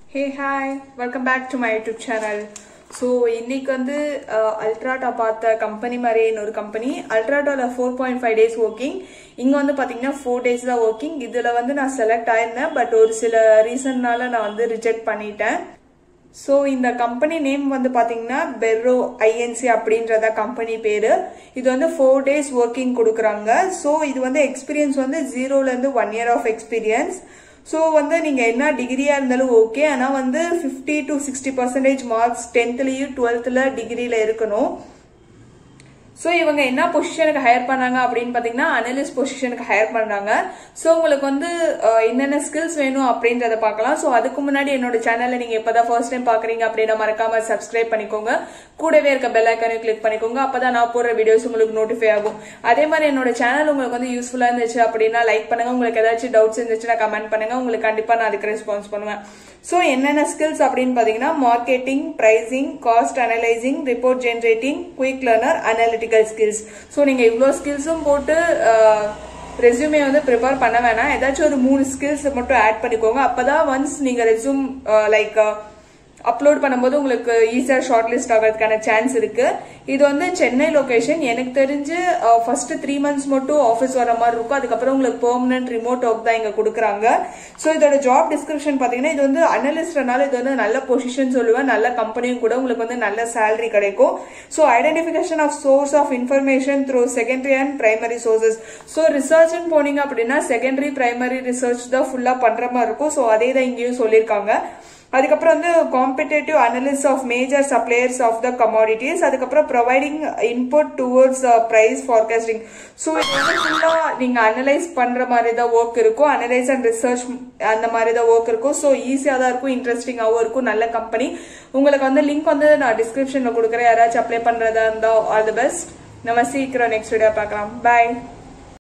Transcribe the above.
hey hi welcome back to my YouTube channel so இன்னைக்கு வந்து அல்ட்ராட்டா பார்த்த கம்பெனி மாதிரியே இன்னொரு கம்பெனி அல்ட்ராட்டாவில் four point five days working இங்கே வந்து பார்த்தீங்கன்னா ஃபோர் டேஸ் தான் ஒர்க்கிங் இதில் வந்து நான் செலக்ட் ஆயிருந்தேன் பட் ஒரு சில ரீசன்னால நான் வந்து ரிஜெக்ட் பண்ணிட்டேன் ஸோ இந்த கம்பெனி நேம் வந்து பார்த்தீங்கன்னா பெர்ரோ ஐஎன்சி அப்படின்றத கம்பெனி பேர் இது வந்து ஃபோர் டேஸ் ஒர்க்கிங் கொடுக்குறாங்க ஸோ இது வந்து எக்ஸ்பீரியன்ஸ் வந்து ஜீரோலேருந்து one year of experience so வந்து நீங்கள் என்ன டிகிரியாக இருந்தாலும் ஓகே ஆனால் வந்து fifty to sixty percentage marks டென்த்லேயும் டுவெல்த்தில் டிகிரியில் இருக்கணும் ஸோ இவங்க என்ன பொசிஷனுக்கு ஹையர் பண்ணாங்க அப்படின்னு பார்த்தீங்கன்னா அனலிஸ்ட் பொசிஷனுக்கு ஹையர் பண்ணாங்க ஸோ உங்களுக்கு வந்து அஹ், என்னென்ன ஸ்கில்ஸ் வேணும் அப்படின்றத பார்க்கலாம் ஸோ அதுக்கு முன்னாடி என்னோட சேனலை நீங்கள் இப்போதான் ஃபர்ஸ்ட் டைம் பார்க்குறீங்க அப்படின்னா மறக்காம சப்ஸ்கிரைப் பண்ணிக்கோங்க கூடவே இருக்க பெல் ஐக்கானையும் கிளிக் பண்ணிக்கோங்க அப்பதான் நான் போடுற வீடியோஸ் உங்களுக்கு நோட்டிஃபை ஆகும் அதே மாதிரி என்னோட சேனல் உங்களுக்கு வந்து யூஸ்ஃபுல்லாக இருந்துச்சு அப்படின்னா லைக் பண்ணுங்க உங்களுக்கு ஏதாச்சும் டவுட்ஸ் இருந்துச்சுன்னா கமெண்ட் பண்ணுங்க உங்களுக்கு கண்டிப்பாக நான் அதுக்கு ரெஸ்பான்ஸ் பண்ணுவேன் ஸோ என்னென்ன ஸ்கில்ஸ் அப்படின்னு பார்த்தீங்கன்னா marketing pricing cost analysing report generating quick learner analytical skills so நீங்கள் இவ்வளோ ஸ்கில்ஸும் போட்டு ரெஸ்யூமே வந்து ப்ரிப்பேர் பண்ண வேணாம் ஏதாச்சும் ஒரு மூணு ஸ்கில்ஸ் மட்டும் ஆட் பண்ணிக்கோங்க அப்பதான் ஒன்ஸ் நீங்கள் ரெஸ்யூம் லைக் அப்லோட் பண்ணும்போது உங்களுக்கு ஈஸியாக ஷார்ட் லிஸ்ட் ஆகிறதுக்கான சான்ஸ் இருக்கு இது வந்து சென்னை லொகேஷன் எனக்கு தெரிஞ்சு ஃபர்ஸ்ட் த்ரீ மந்த்ஸ் மட்டும் ஆஃபீஸ் வர மாதிரி இருக்கும் அதுக்கப்புறம் உங்களுக்கு பெர்மனன்ட் ரிமோட் ஒர்க் தான் இங்கே கொடுக்குறாங்க ஸோ இதோட ஜாப் டிஸ்கிரிப்ஷன் பார்த்தீங்கன்னா இது வந்து அனலிஸ்ட்னால இது வந்து நல்ல பொசிஷன் சொல்லுவேன் நல்ல கம்பெனியும் கூட உங்களுக்கு வந்து நல்ல சேலரி கிடைக்கும் so identification of source of information through secondary and primary sources so ரிசர்ச்னு போனீங்க அப்படின்னா செகண்டரி பிரைமரி ரிசர்ச் தான் ஃபுல்லாக பண்ணுற மாதிரி இருக்கும் ஸோ அதே தான் இங்கேயும் சொல்லியிருக்காங்க அதுக்கப்புறம் வந்து competitive analysis of major suppliers of the commodities அதுக்கப்புறம் providing input towards price forecasting so இது வந்து ஃபுல்லாக நீங்கள் அனலைஸ் பண்ணுற மாதிரி தான் ஒர்க் இருக்கும் அனலைஸ் அண்ட் ரிசர்ச் அந்த மாதிரி தான் ஒர்க் இருக்கும் ஸோ ஈஸியாக தான் இருக்கும் இன்ட்ரெஸ்டிங்காகவும் இருக்கும் நல்ல கம்பெனி உங்களுக்கு வந்து லிங்க் வந்து நான் டிஸ்கிரிப்ஷனில் கொடுக்குறேன் யாராச்சும் அப்ளை பண்ணுறதா இருந்தால் ஆல் தி பெஸ்ட் நம்ம சீக்கிரம் நெக்ஸ்ட் வீடியோ பார்க்கலாம் பாய்